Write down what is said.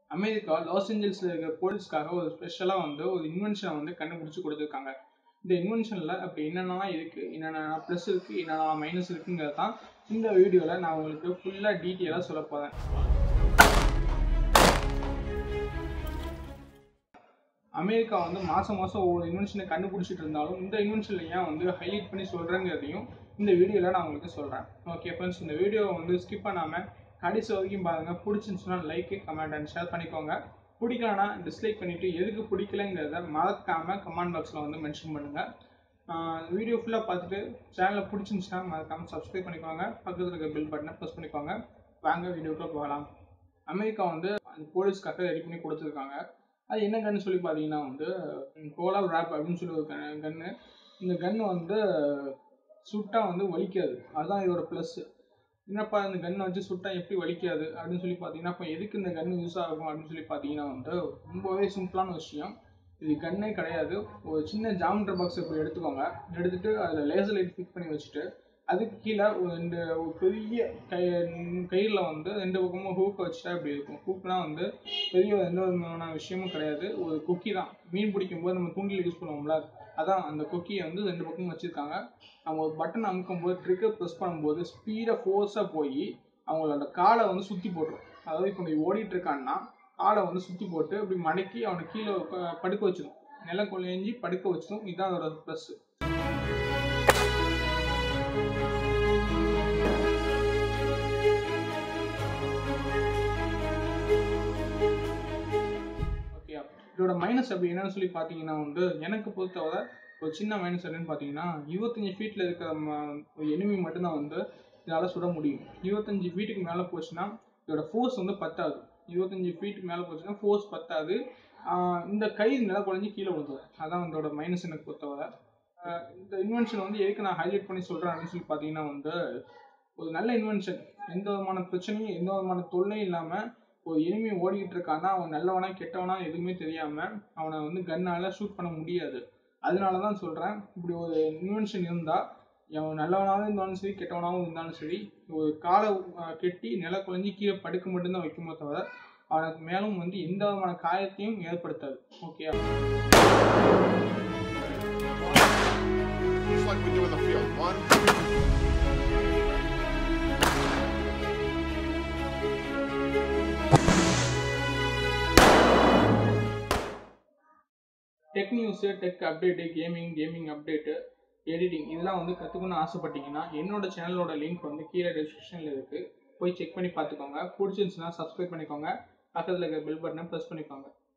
America loss ஏஞ்சல்ஸில் இருக்கிற போலீஸ்க்காக ஒரு ஸ்பெஷலாக வந்து ஒரு இன்வென்ஷனை வந்து கண்டுபிடிச்சி கொடுத்துருக்காங்க இந்த இன்வென்ஷனில் அப்படி என்னென்னலாம் இருக்குது என்னென்ன ப்ளஸ் இருக்குது என்னென்ன மைனஸ் இருக்குங்கிறது தான் இந்த வீடியோவில் நான் உங்களுக்கு ஃபுல்லாக டீட்டெயிலாக சொல்ல போகிறேன் அமெரிக்கா வந்து மாதம் மாதம் ஒவ்வொரு இன்வென்ஷனை கண்டுபிடிச்சிட்டு இருந்தாலும் இந்த இன்வென்ஷனில் ஏன் வந்து ஹைலைட் பண்ணி சொல்கிறேங்கிறதையும் இந்த வீடியோவில் நான் உங்களுக்கு சொல்கிறேன் ஓகே ஃப்ரெண்ட்ஸ் இந்த வீடியோவை வந்து ஸ்கிப் பண்ணாமல் கடைசி வரைக்கும் பாருங்கள் பிடிச்சிருந்துச்சுன்னா லைக்கு கமெண்ட் அண்ட் ஷேர் பண்ணிக்கோங்க பிடிக்கலனா டிஸ்லைக் பண்ணிவிட்டு எதுக்கு பிடிக்கலங்கிறத மறக்காமல் கமெண்ட் பாக்ஸில் வந்து மென்ஷன் பண்ணுங்கள் வீடியோ ஃபுல்லாக பார்த்துட்டு சேனலை பிடிச்சிருந்துச்சுன்னா மறக்காமல் சப்ஸ்கிரைப் பண்ணிக்கோங்க பக்கத்தில் இருக்க பில் பட்டனை ப்ரெஸ் பண்ணிக்கோங்க வாங்க வீடியோக்குள்ளே போகலாம் அமெரிக்கா வந்து அந்த போலீஸ்க்காக ரெடி பண்ணி கொடுத்துருக்காங்க அது என்ன கன்னு சொல்லி பார்த்தீங்கன்னா வந்து கோலா ரேப் அப்படின்னு சொல்லி ஒரு கன்னு இந்த கன்று வந்து சுட்டா வந்து வலிக்காது அதுதான் இதோட ப்ளஸ்ஸு என்னப்பா இந்த கன்னை வச்சு சுட்டா எப்படி வலிக்காது அப்படின்னு சொல்லி பார்த்தீங்கன்னா இப்போ எதுக்கு இந்த கன்று யூஸ் ஆகும் அப்படின்னு சொல்லி பார்த்தீங்கன்னா வந்து ரொம்பவே சிம்பிளான விஷயம் இது கன்னே கிடையாது ஒரு சின்ன ஜாமெட்ரி பாக்ஸ் இப்படி எடுத்துக்கோங்க எடுத்துட்டு அதில் லேசர் லைட் ஃபிட் பண்ணி வச்சுட்டு அதுக்கு கீழே ஒரு ரெண்டு ஒரு பெரிய கை கயிறில் வந்து ரெண்டு பக்கமும் ஹூக்கை வச்சுட்டா இப்படி இருக்கும் ஹூக்லாம் வந்து பெரிய எந்த விதமான விஷயமும் கிடையாது ஒரு கொக்கி தான் மீன் பிடிக்கும் போது நம்ம தூண்டில் யூஸ் பண்ணுவோம்ல அதான் அந்த கொக்கியை வந்து ரெண்டு பக்கமும் வச்சுருக்காங்க நம்ம ஒரு பட்டன் அமுக்கும் போது ட்ரிக்கர் ப்ரெஸ் பண்ணும்போது ஸ்பீடாக ஃபோர்ஸாக போய் அவங்களோட காலை வந்து சுற்றி போட்டுரும் அதாவது இப்போ நீ ஓடிட்டு இருக்கான்னா காலை வந்து சுற்றி போட்டு அப்படி மடக்கி அவனை கீழே படுக்க வச்சிடும் நில கொலைஞ்சி படுக்க வச்சிடும் இதுதான் அதோட ப்ளஸ்ஸு ஓகே இதோட மைனஸ் அப்படி என்னன்னு சொல்லி பார்த்தீங்கன்னா வந்து எனக்கு பொறுத்தவரை ஒரு சின்ன மைனஸ் என்னன்னு பார்த்தீங்கன்னா இருபத்தஞ்சி ஃபீட்டில் இருக்கிற ஒரு எனிமி மட்டும்தான் வந்து இதால் சுட முடியும் இருபத்தஞ்சி ஃபீட்டுக்கு மேலே போச்சுன்னா இதோட ஃபோர்ஸ் வந்து பத்தாது இருபத்தஞ்சி ஃபீட்டுக்கு மேலே போச்சுன்னா ஃபோர்ஸ் பத்தாது இந்த கை நில குழஞ்சி கீழே விழுந்துடும் அதான் இதோட மைனஸ் எனக்கு பொறுத்தவரை இந்த இன்வென்ஷன் வந்து எதுக்கு நான் ஹைலைட் பண்ணி சொல்கிறேன் அப்படின்னு சொல்லி பார்த்தீங்கன்னா வந்து ஒரு நல்ல இன்வென்ஷன் எந்த விதமான பிரச்சனையும் எந்த விதமான தொல்லையும் இல்லாமல் ஒரு எனிமி ஓடிக்கிட்டு இருக்கான்னா அவன் நல்லவனா கெட்டவனா எதுவுமே தெரியாமல் அவனை வந்து கன்னால் ஷூட் பண்ண முடியாது அதனால தான் சொல்கிறேன் இப்படி ஒரு இன்வென்ஷன் இருந்தால் அவன் நல்லவனாகவும் இருந்தாலும் சரி கெட்டவனாகவும் இருந்தாலும் சரி ஒரு காலை கெட்டி நில குழஞ்சி கீழே படுக்க மட்டும்தான் வைக்குமோ தவிர அவனுக்கு மேலும் வந்து எந்த விதமான காயத்தையும் ஏற்படுத்தாது okay Just like we do in the field. One, tech news tech update gaming gaming update editing இதெல்லாம் வந்து கற்றுக்கணும்னு ஆசைப்பட்டீங்கன்னா என்னோட சேனலோட லிங்க் வந்து கீழே டிஸ்கிரிப்ஷனில் இருக்குது போய் செக் பண்ணி பார்த்துக்கோங்க பிடிச்சிருந்துச்சுன்னா சப்ஸ்கிரைப் பண்ணிக்கோங்க பக்கத்தில் இருக்க பெல் பட்டனை ப்ரெஸ் பண்ணிக்கோங்க